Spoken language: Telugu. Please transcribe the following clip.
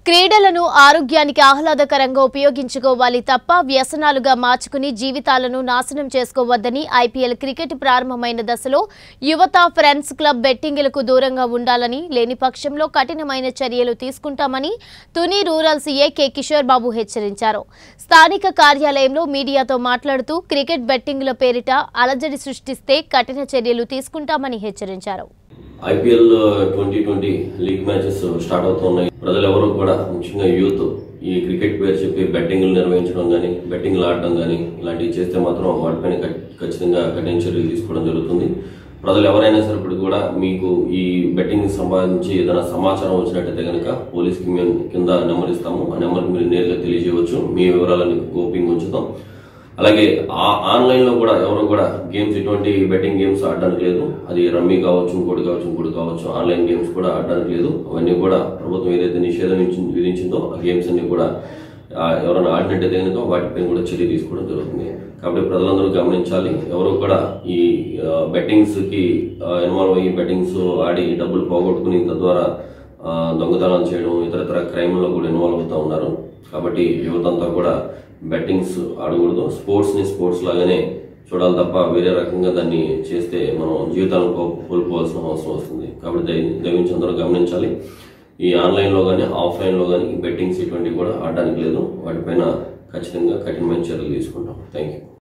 క్రీడలను ఆరోగ్యానికి ఆహ్లాదకరంగా ఉపయోగించుకోవాలి తప్ప వ్యసనాలుగా మార్చుకుని జీవితాలను నాశనం చేసుకోవద్దని ఐపీఎల్ క్రికెట్ ప్రారంభమైన దశలో యువత ఫ్రెండ్స్ క్లబ్ బెట్టింగులకు దూరంగా ఉండాలని లేని పక్షంలో కఠినమైన చర్యలు తీసుకుంటామని Tuni rural CA K Kishore Babu హెచ్చరించారు స్థానిక కార్యాలయంలో మీడియాతో మాట్లాడుతూ క్రికెట్ బెట్టింగుల పేరిట అలజడి సృష్టిస్తే కఠిన చర్యలు తీసుకుంటామని హెచ్చరించారు IPL twenty twenty league matches start అవుతున్నాయి ప్రజలు ఎవరు కూడా ముఖ్యంగా యూత్ ఈ క్రికెట్ పేరు చెప్పి బెట్టింగ్లు నిర్వహించడం కానీ బెట్టింగ్లు ఆడటం కానీ ఇలాంటివి చేస్తే మాత్రం వాటిపైన ఖ- ఖచ్చితంగా కఠిన చర్యలు తీసుకోవడం జరుగుతుంది ప్రజలు ఎవరైనా సరే ఇప్పుడు కూడా మీకు ఈ బెట్టింగ్ సంబంధించి ఏదైనా సమాచారం వచ్చినట్టయితే కనుక పోలీస్కి మేము కింద నెంబర్ ఇస్తాము ఆ నెంబర్కి మీరు నేరుగా తెలియజేయవచ్చు మీ వివరాలను గోప్యంగా ఉంచుతాం అలాగే ఆ- ఆన్లైన్ లో కూడా ఎవరు కూడా గేమ్స్ ఇటువంటి బెట్టింగ్ గేమ్స్ ఆడడానికి లేదు అది రమ్మీ కావచ్చు ఇంకోటి కావచ్చు ఇంకోటి కావచ్చు ఆన్లైన్ గేమ్స్ కూడా ఆడడానికి లేదు అవన్నీ కూడా ప్రభుత్వం ఏదైతే నిషేధం విధించి- విధించిందో ఆ గేమ్స్ అన్ని కూడా ఆ, ఎవరైనా ఆడినట్టయితే కనుక వాటిపైన కూడా చర్య తీసుకోవడం జరుగుతుంది కాబట్టి ప్రజలందరూ గమనించాలి ఎవరు కూడా ఈ బెట్టింగ్స్ కి ఇన్వాల్వ్ అయ్యి బెట్టింగ్స్ ఆడి డబ్బులు పోగొట్టుకుని తద్వారా ఆ, దొంగతనాలు చేయడం ఇతరతర క్రైమ్లో కూడా ఇన్వాల్వ్ అవుతూ ఉన్నారు కాబట్టి యువతంతా కూడా బెట్టింగ్స్ ఆడకూడదు స్పోర్ట్స్ ని స్పోర్ట్స్ లాగానే చూడాలి తప్ప వేరే రకంగా దాన్ని చేస్తే మనం జీవితాలను కో- కోల్పోవాల్సిన అవసరం వస్తుంది కాబట్టి దయ దయవించి అందరూ గమనించాలి ఈ ఆన్లైన్ లో కానీ ఆఫ్లైన్ లో కానీ బెట్టింగ్స్ ఇటువంటివి కూడా ఆడడానికి లేదు వాటిపైన ఖచ్చితంగా కఠినమైన చర్యలు తీసుకుంటాం థ్యాంక్ యూ